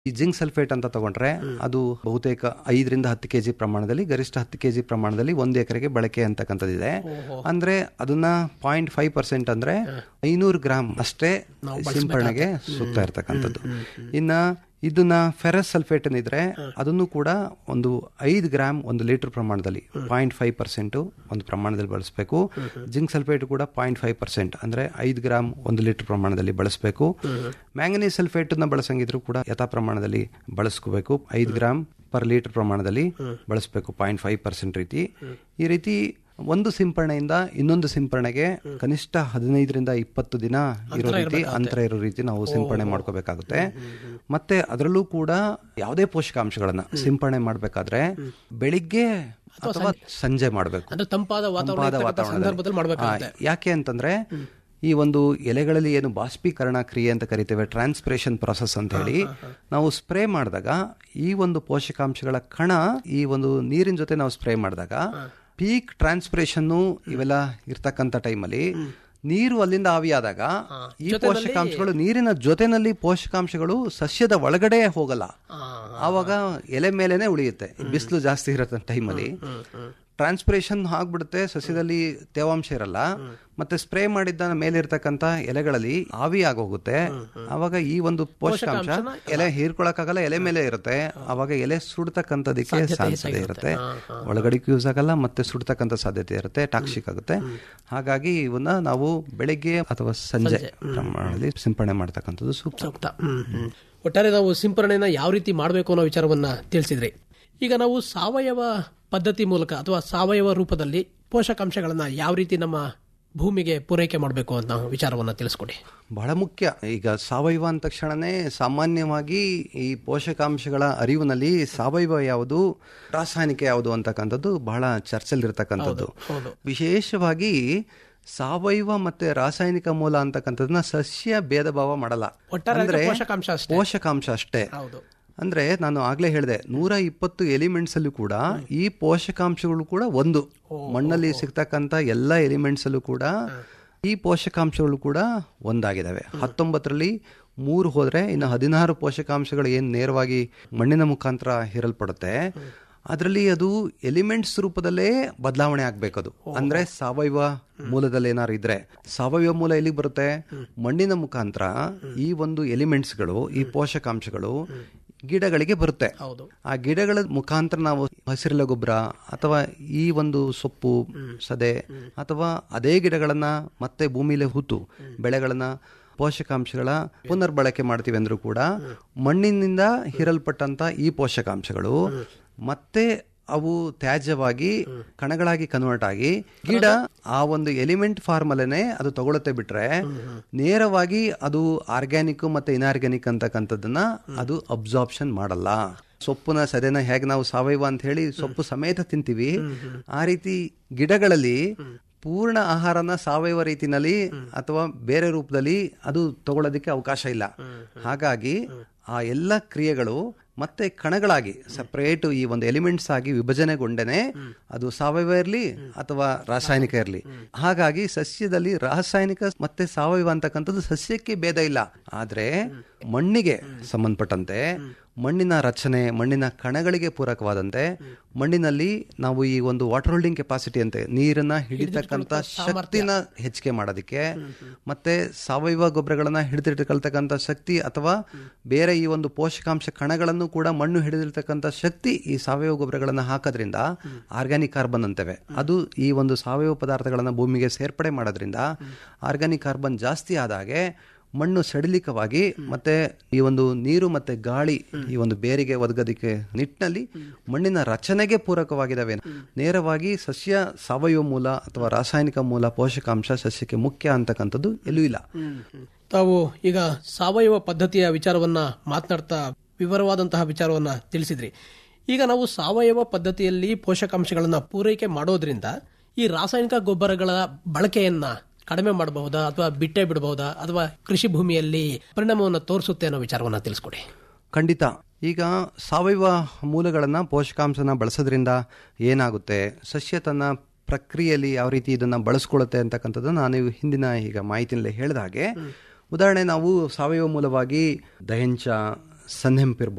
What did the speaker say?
ಈ zinc sulphate ಅಂತ ತಗೊಂಡ್ರೆ ಅದು ಬಹುತೇಕ ಐದರಿಂದ ಹತ್ತು ಕೆಜಿ ಪ್ರಮಾಣದಲ್ಲಿ ಗರಿಷ್ಠ ಹತ್ತು ಕೆಜಿ ಪ್ರಮಾಣದಲ್ಲಿ ಒಂದು ಎಕರೆಗೆ ಬಳಕೆ ಅಂತಕ್ಕಂಥದ್ದಿದೆ ಅಂದ್ರೆ ಅದನ್ನ ಪಾಯಿಂಟ್ ಫೈವ್ ಪರ್ಸೆಂಟ್ ಅಂದ್ರೆ ಐನೂರು ಗ್ರಾಮ್ ಅಷ್ಟೇ ಸಿಂಪರಣೆಗೆ ಸೂಕ್ತ ಇರ್ತಕ್ಕಂಥದ್ದು ಇನ್ನ ಇದನ್ನ ಫೆರಸ್ ಸಲ್ಫೇಟ್ ಏನಿದ್ರೆ ಅದನ್ನು ಕೂಡ ಒಂದು ಐದು ಗ್ರಾಮ್ ಒಂದು ಲೀಟರ್ ಪ್ರಮಾಣದಲ್ಲಿ ಪಾಯಿಂಟ್ ಫೈವ್ ಪರ್ಸೆಂಟ್ ಒಂದು ಪ್ರಮಾಣದಲ್ಲಿ ಬಳಸಬೇಕು ಜಿಂಕ್ ಸಲ್ಫೇಟ್ ಕೂಡ ಪಾಯಿಂಟ್ ಫೈವ್ ಪರ್ಸೆಂಟ್ ಅಂದ್ರೆ ಐದು ಗ್ರಾಮ್ ಒಂದು ಲೀಟರ್ ಪ್ರಮಾಣದಲ್ಲಿ ಬಳಸಬೇಕು ಮ್ಯಾಂಗನೀಸ್ ಸಲ್ಫೇಟ್ ನ ಬಳಸಂಗಿದ್ರು ಕೂಡ ಯಥಾ ಪ್ರಮಾಣದಲ್ಲಿ ಬಳಸ್ಕೋಬೇಕು ಐದು ಗ್ರಾಮ್ ಪರ್ ಲೀಟರ್ ಪ್ರಮಾಣದಲ್ಲಿ ಬಳಸಬೇಕು ಪಾಯಿಂಟ್ ಫೈವ್ ಪರ್ಸೆಂಟ್ ರೀತಿ ಈ ರೀತಿ ಒಂದು ಸಿಂಪರಣೆಯಿಂದ ಇನ್ನೊಂದು ಸಿಂಪರಣೆಗೆ ಕನಿಷ್ಠ ಹದಿನೈದರಿಂದ ಇಪ್ಪತ್ತು ದಿನ ಇರೋ ರೀತಿ ಅಂತರ ಇರೋ ರೀತಿ ನಾವು ಸಿಂಪರಣೆ ಮಾಡ್ಕೋಬೇಕಾಗುತ್ತೆ ಮತ್ತೆ ಅದರಲ್ಲೂ ಕೂಡ ಯಾವುದೇ ಪೋಷಕಾಂಶಗಳನ್ನ ಸಿಂಪರಣೆ ಮಾಡಬೇಕಾದ್ರೆ ಬೆಳಿಗ್ಗೆ ಅಥವಾ ಸಂಜೆ ಮಾಡಬೇಕು ಅಂದ್ರೆ ತಂಪಾದ ವಾತಾವರಣ ತಂಪಾದ ಇರ್ತಕ್ಕಂಥ ಸಂದರ್ಭದಲ್ಲಿ ಮಾಡ್ಬೇಕಾಗುತ್ತೆ ಆ, ಯಾಕೆ ಅಂತಂದ್ರೆ ಈ ಒಂದು ಎಲೆಗಳಲ್ಲಿ ಏನು ಬಾಷ್ಪೀಕರಣ ಕ್ರಿಯೆ ಅಂತ ಕರಿತೇವೆ ಟ್ರಾನ್ಸ್ಪಿರೇಷನ್ ಪ್ರೊಸೆಸ್ ಅಂತ ಹೇಳಿ ನಾವು ಸ್ಪ್ರೇ ಮಾಡಿದಾಗ ಈ ಒಂದು ಪೋಷಕಾಂಶಗಳ ಕಣ ಈ ಒಂದು ನೀರಿನ ಜೊತೆ ನಾವು ಸ್ಪ್ರೇ ಮಾಡಿದಾಗ ಪೀಕ್ ಟ್ರಾನ್ಸ್ಪಿರೇಷನ್ ಇವೆಲ್ಲ ಇರ್ತಕ್ಕಂಥ ಟೈಮಲ್ಲಿ ನೀರು ಅಲ್ಲಿಂದ ಆವಿಯಾದಾಗ ಈ ಪೋಷಕಾಂಶಗಳು ನೀರಿನ ಜೊತೆನಲ್ಲಿ ಪೋಷಕಾಂಶಗಳು ಸಸ್ಯದ ಒಳಗಡೆ ಹೋಗಲ್ಲ ಆವಾಗ ಎಲೆ ಮೇಲೆನೆ ಉಳಿಯುತ್ತೆ ಬಿಸಿಲು ಜಾಸ್ತಿ ಇರೋ ಟೈಮಲ್ಲಿ ಟ್ರಾನ್ಸ್ಪಿರೇಷನ್ ಆಗ್ಬಿಡುತ್ತೆ ಸಸ್ಯದಲ್ಲಿ ತೇವಾಂಶ ಇರಲ್ಲ ಮತ್ತೆ ಸ್ಪ್ರೇ ಮಾಡಿದ್ದ ಮೇಲೆ ಇರ್ತಕ್ಕಂಥ ಎಲೆಗಳಲ್ಲಿ ಆವಿ ಆಗೋಗುತ್ತೆ ಆವಾಗ ಈ ಒಂದು ಪೋಷಕಾಂಶ ಎಲೆ ಹೀರ್ಕೊಳಕ್ಕಾಗಲ್ಲ ಎಲೆ ಮೇಲೆ ಇರುತ್ತೆ ಆವಾಗ ಎಲೆ ಸುಡ್ತಕ್ಕಂಥದಕ್ಕೆ ಸಾಧ್ಯತೆ ಇರುತ್ತೆ ಒಳಗಡೆಗೂ ಯೂಸ್ ಆಗಲ್ಲ ಮತ್ತೆ ಸುಡ್ತಕ್ಕಂಥ ಸಾಧ್ಯತೆ ಇರುತ್ತೆ ಟಾಕ್ಸಿಕ್ ಆಗುತ್ತೆ ಹಾಗಾಗಿ ಇವನ್ನ ನಾವು ಬೆಳಿಗ್ಗೆ ಅಥವಾ ಸಂಜೆ ಪ್ರಮಾಣದಲ್ಲಿ ಸಿಂಪಡಣೆ ಮಾಡ್ತಕ್ಕಂಥದ್ದು ಸೂಕ್ತ ಸೂಕ್ತ ಹ್ಮ್, ಹ್ಮ್. ಒಟ್ಟಾರೆ ನಾವು ಸಿಂಪರಣೆನ ಯಾವ ರೀತಿ ಮಾಡಬೇಕು ಅನ್ನೋ ವಿಚಾರವನ್ನ ತಿಳಿಸಿದ್ರಿ ಈಗ ನಾವು ಸಾವಯವ ಪದ್ಧತಿ ಮೂಲಕ ಅಥವಾ ಸಾವಯವ ರೂಪದಲ್ಲಿ ಪೋಷಕಾಂಶಗಳನ್ನ ಯಾವ ರೀತಿ ನಮ್ಮ ಭೂಮಿಗೆ ಪೂರೈಕೆ ಮಾಡಬೇಕು ಅಂತ ವಿಚಾರವನ್ನ ತಿಳಿಸ್ಕೊಡಿ ಬಹಳ ಮುಖ್ಯ ಈಗ ಸಾವಯವ ಅಂದ ತಕ್ಷಣನೇ ಸಾಮಾನ್ಯವಾಗಿ ಈ ಪೋಷಕಾಂಶಗಳ ಅರಿವಿನಲ್ಲಿ ಸಾವಯವ ಯಾವುದು ರಾಸಾಯನಿಕ ಯಾವುದು ಅಂತಕ್ಕಂಥದ್ದು ಬಹಳ ಚರ್ಚೆಲಿರ್ತಕ್ಕಂಥದ್ದು ವಿಶೇಷವಾಗಿ ಸಾವಯವ ಮತ್ತೆ ರಾಸಾಯನಿಕ ಮೂಲ ಅಂತಕ್ಕಂಥದ್ದನ್ನ ಸಸ್ಯ ಭೇದ ಭಾವ ಮಾಡಲ್ಲ ಒಟ್ಟಾರೆ ಅಂದ್ರೆ ಪೋಷಕಾಂಶ ಅಷ್ಟೇ. ಪೋಷಕಾಂಶ ಅಷ್ಟೇ ಹೌದು ಅಂದ್ರೆ ನಾನು ಆಗ್ಲೇ ಹೇಳಿದೆ ನೂರ ಇಪ್ಪತ್ತು ಎಲಿಮೆಂಟ್ಸ್ ಅಲ್ಲೂ ಕೂಡ ಈ ಪೋಷಕಾಂಶಗಳು ಕೂಡ ಒಂದು ಮಣ್ಣಲ್ಲಿ ಸಿಗ್ತಕ್ಕಂತ ಎಲ್ಲ ಎಲಿಮೆಂಟ್ಸ್ ಅಲ್ಲೂ ಕೂಡ ಈ ಪೋಷಕಾಂಶಗಳು ಕೂಡ ಒಂದಾಗಿದ್ದಾವೆ ಹತ್ತೊಂಬತ್ತರಲ್ಲಿ ಮೂರು ಹೋದ್ರೆ ಇನ್ನು ಹದಿನಾರು ಪೋಷಕಾಂಶಗಳು ಏನ್ ನೇರವಾಗಿ ಮಣ್ಣಿನ ಮುಖಾಂತರ ಹೀರಲ್ಪಡುತ್ತೆ ಅದರಲ್ಲಿ ಅದು ಎಲಿಮೆಂಟ್ಸ್ ರೂಪದಲ್ಲೇ ಬದಲಾವಣೆ ಆಗ್ಬೇಕದು ಅಂದ್ರೆ ಸಾವಯವ ಮೂಲದಲ್ಲಿ ಏನಾದ್ರು ಇದ್ರೆ ಸಾವಯವ ಮೂಲ ಎಲ್ಲಿಗೆ ಬರುತ್ತೆ ಮಣ್ಣಿನ ಮುಖಾಂತರ ಈ ಒಂದು ಎಲಿಮೆಂಟ್ಸ್ಗಳು ಈ ಪೋಷಕಾಂಶಗಳು ಗಿಡಗಳಿಗೆ ಬರುತ್ತೆ ಹೌದು ಆ ಗಿಡಗಳ ಮುಖಾಂತರ ನಾವು ಹಸಿರೆಲೆ ಗೊಬ್ಬರ ಅಥವಾ ಈ ಒಂದು ಸೊಪ್ಪು ಸದೆ ಅಥವಾ ಅದೇ ಗಿಡಗಳನ್ನ ಮತ್ತೆ ಭೂಮಿಲೆ ಹೂತು ಬೆಳೆಗಳನ್ನ ಪೋಷಕಾಂಶಗಳ ಪುನರ್ಬಳಕೆ ಮಾಡ್ತೀವಿ ಅಂದ್ರೂ ಕೂಡ ಮಣ್ಣಿನಿಂದ ಹೀರಲ್ಪಟ್ಟಂತ ಈ ಪೋಷಕಾಂಶಗಳು ಮತ್ತೆ ಅವು ತ್ಯಾಜ್ಯವಾಗಿ ಕಣಗಳಾಗಿ ಕನ್ವರ್ಟ್ ಆಗಿ ಗಿಡ ಆ ಒಂದು ಎಲಿಮೆಂಟ್ ಫಾರ್ಮ್ ಅಲ್ಲೇನೆ ಅದು ತಗೊಳುತ್ತೆ ಬಿಟ್ರೆ ನೇರವಾಗಿ ಅದು ಆರ್ಗ್ಯಾನಿಕ್ ಮತ್ತೆ ಇನ್ಆರ್ಗ್ಯಾನಿಕ್ ಅಂತಕ್ಕಂಥದ್ದನ್ನ ಅದು ಅಬ್ಸಾರ್ಪ್ಷನ್ ಮಾಡಲ್ಲ ಸೊಪ್ಪುನ ಸದೆನ ಹೇಗೆ ನಾವು ಸಾವಯವ ಅಂತ ಹೇಳಿ ಸೊಪ್ಪು ಸಮೇತ ತಿಂತೀವಿ ಆ ರೀತಿ ಗಿಡಗಳಲ್ಲಿ ಪೂರ್ಣ ಆಹಾರನ ಸಾವಯವ ರೀತಿನಲ್ಲಿ ಅಥವಾ ಬೇರೆ ರೂಪದಲ್ಲಿ ಅದು ತಗೊಳ್ಳೋದಕ್ಕೆ ಅವಕಾಶ ಇಲ್ಲ ಹಾಗಾಗಿ ಆ ಎಲ್ಲ ಕ್ರಿಯೆಗಳು ಮತ್ತೆ ಕಣಗಳಾಗಿ ಸಪರೇಟ್ ಈ ಒಂದು ಎಲಿಮೆಂಟ್ಸ್ ಆಗಿ ವಿಭಜನೆಗೊಂಡನೆ ಅದು ಸಾವಯವ ಇರಲಿ ಅಥವಾ ರಾಸಾಯನಿಕ ಇರಲಿ ಹಾಗಾಗಿ ಸಸ್ಯದಲ್ಲಿ ರಾಸಾಯನಿಕ ಮತ್ತೆ ಸಾವಯವ ಅಂತಕ್ಕಂಥದ್ದು ಸಸ್ಯಕ್ಕೆ ಭೇದ ಇಲ್ಲ ಆದ್ರೆ ಮಣ್ಣಿಗೆ ಸಂಬಂಧಪಟ್ಟಂತೆ ಮಣ್ಣಿನ ರಚನೆ ಮಣ್ಣಿನ ಕಣಗಳಿಗೆ ಪೂರಕವಾದಂತೆ ಮಣ್ಣಿನಲ್ಲಿ ನಾವು ಈ ಒಂದು ವಾಟರ್ ಹೋಲ್ಡಿಂಗ್ ಕೆಪಾಸಿಟಿ ಅಂತೆ ನೀರನ್ನ ಹಿಡಿತಕ್ಕಂತ ಶಕ್ತಿನ ಹೆಚ್ಚಿಗೆ ಮಾಡೋದಕ್ಕೆ ಮತ್ತೆ ಸಾವಯವ ಗೊಬ್ಬರಗಳನ್ನ ಹಿಡಿದಿಟ್ಕೊಳ್ತಕ್ಕಂಥ ಶಕ್ತಿ ಅಥವಾ ಬೇರೆ ಈ ಒಂದು ಪೋಷಕಾಂಶ ಕಣಗಳನ್ನು ಕೂಡ ಮಣ್ಣು ಹಿಡಿದಿರ್ತಕ್ಕಂಥ ಶಕ್ತಿ ಈ ಸಾವಯವ ಗೊಬ್ಬರಗಳನ್ನ ಹಾಕೋದ್ರಿಂದ ಆರ್ಗ್ಯಾನಿಕ್ ಕಾರ್ಬನ್ ಅಂತೇವೆ ಅದು ಈ ಒಂದು ಸಾವಯವ ಪದಾರ್ಥಗಳನ್ನ ಭೂಮಿಗೆ ಸೇರ್ಪಡೆ ಮಾಡೋದ್ರಿಂದ ಆರ್ಗ್ಯಾನಿಕ್ ಕಾರ್ಬನ್ ಜಾಸ್ತಿ ಆದಾಗೆ ಮಣ್ಣು ಸಡಿಲಿಕವಾಗಿ ಮತ್ತೆ ಈ ಒಂದು ನೀರು ಮತ್ತೆ ಗಾಳಿ ಈ ಒಂದು ಬೇರಿಗೆ ಒದಗೋದಿಕ್ಕೆ ನಿಟ್ಟಿನಲ್ಲಿ ಮಣ್ಣಿನ ರಚನೆಗೆ ಪೂರಕವಾಗಿದ್ದಾವೆ ನೇರವಾಗಿ ಸಸ್ಯ ಸಾವಯವ ಮೂಲ ಅಥವಾ ರಾಸಾಯನಿಕ ಮೂಲ ಪೋಷಕಾಂಶ ಸಸ್ಯಕ್ಕೆ ಮುಖ್ಯ ಅಂತಕ್ಕಂಥದ್ದು ಎಲ್ಲೂ ಇಲ್ಲ ತಾವು ಈಗ ಸಾವಯವ ಪದ್ಧತಿಯ ವಿಚಾರವನ್ನ ಮಾತನಾಡ್ತಾ ವಿವರವಾದಂತಹ ವಿಚಾರವನ್ನ ತಿಳಿಸಿದ್ರಿ ಈಗ ನಾವು ಸಾವಯವ ಪದ್ಧತಿಯಲ್ಲಿ ಪೋಷಕಾಂಶಗಳನ್ನ ಪೂರೈಕೆ ಮಾಡೋದ್ರಿಂದ ಈ ರಾಸಾಯನಿಕ ಗೊಬ್ಬರಗಳ ಬಳಕೆಯನ್ನ ಕಡಿಮೆ ಮಾಡಬಹುದಾ ಅಥವಾ ಬಿಟ್ಟೇ ಬಿಡಬಹುದಾ ಅಥವಾ ಕೃಷಿ ಭೂಮಿಯಲ್ಲಿ ಪರಿಣಾಮವನ್ನು ತೋರಿಸುತ್ತೆ ಅನ್ನೋ ವಿಚಾರವನ್ನ ತಿಳಿಸ್ಕೊಡಿ ಖಂಡಿತ ಈಗ ಸಾವಯವ ಮೂಲಗಳನ್ನ ಪೋಷಕಾಂಶನ ಬಳಸೋದ್ರಿಂದ ಏನಾಗುತ್ತೆ ಸಸ್ಯ ತನ್ನ ಪ್ರಕ್ರಿಯೆಯಲ್ಲಿ ಯಾವ ರೀತಿ ಇದನ್ನ ಬಳಸ್ಕೊಳ್ಳುತ್ತೆ ಅಂತಕ್ಕಂಥದ್ದು ನಾನು ಹಿಂದಿನ ಈಗ ಮಾಹಿತಿನಲ್ಲಿ ಹೇಳಿದ ಹಾಗೆ ಉದಾಹರಣೆ ನಾವು ಸಾವಯವ ಮೂಲವಾಗಿ ದಹೆಂಚ ಸನ್ನೆಂಪ್ ಇರ್ಬೋದು